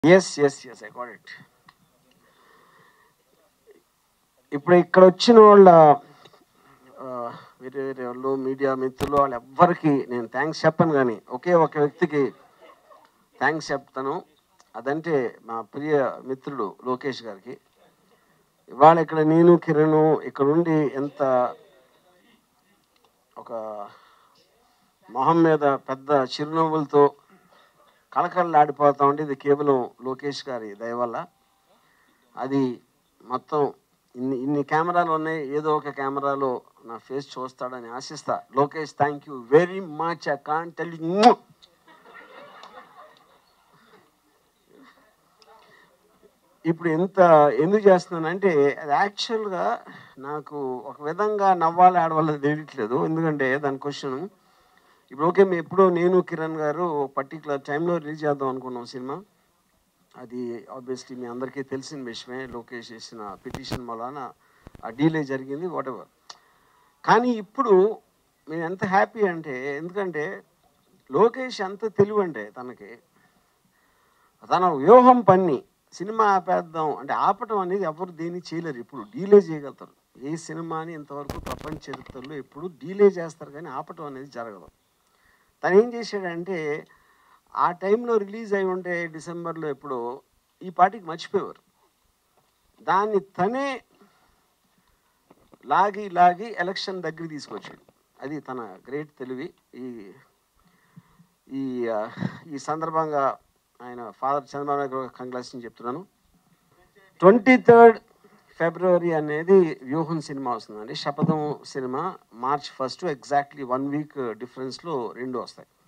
yes yes yes I got it ఇప్పుడు ఇక్కడ వచ్చిన వాళ్ళ ఆ, వేరే వేరే వాళ్ళు మీడియా మిత్రులు వాళ్ళు ఎవ్వరికి నేను థ్యాంక్స్ చెప్పను కానీ ఒకే ఒక వ్యక్తికి థ్యాంక్స్ చెప్తాను అదంటే మా ప్రియ మిత్రుడు లోకేష్ గారికి ఇవాళ ఇక్కడ నేను కిరణ్ ఇక్కడ ఉండి ఎంత ఒక మొహం మీద పెద్ద చిరునవ్వులతో కళకళలాడిపోతా ఉంటే ఇది కేవలం లోకేష్ గారి దయ వల్ల అది మొత్తం ఇన్ని ఇన్ని కెమెరాలు ఉన్నాయి ఏదో ఒక కెమెరాలో నా ఫేస్ చూస్తాడని ఆశిస్తా Lokesh thank you very much I can't tell ఇప్పుడు ఎంత ఎందుకు చేస్తున్నానంటే అది యాక్చువల్గా నాకు ఒక విధంగా నవ్వాలి ఆడవాళ్ళది తెలియట్లేదు ఎందుకంటే దాని క్వశ్చన్ ఇప్పుడు ఓకే మేము ఎప్పుడో నేను కిరణ్ గారు పర్టికులర్ టైంలో రిలీజ్ చేద్దాం అనుకున్నాం సినిమా అది ఆబ్వియస్లీ మీ అందరికీ తెలిసిన విషయమే లోకేష్ చేసిన పిటిషన్ వలన ఆ డీలే జరిగింది వాట్ ఎవర్ కానీ ఇప్పుడు మేము ఎంత హ్యాపీ అంటే ఎందుకంటే లోకేష్ ఎంత తెలివి అంటే తనకి తన వ్యూహం పన్ని సినిమా ఆపేద్దాం అంటే ఆపటం అనేది ఎవరు దేన్ని చేయలేరు ఇప్పుడు డీలే చేయగలుగుతారు ఏ సినిమాని ఇంతవరకు ప్రపంచ చరిత్రలో ఎప్పుడు డీలే చేస్తారు కానీ ఆపటం అనేది జరగదు తను ఏం చేశాడంటే ఆ టైంలో రిలీజ్ అయి ఉంటే డిసెంబర్లో ఎప్పుడో ఈ పాటికి మర్చిపోయేవారు దాన్ని తనే లాగి లాగి ఎలక్షన్ దగ్గర తీసుకొచ్చాడు అది తన గ్రేట్ తెలివి ఈ ఈ ఆ, ఈ సందర్భంగా ఆయన ఫాదర్ చంద్రబాబు నాయుడు కంగ్రాచులేషన్ చెప్తున్నాను ట్వంటీ థర్డ్ ఫిబ్రవరి అనేది వ్యూహం సినిమా వస్తుందండి శపథం సినిమా March first exactly one week డిఫరెన్స్లో రెండు వస్తాయి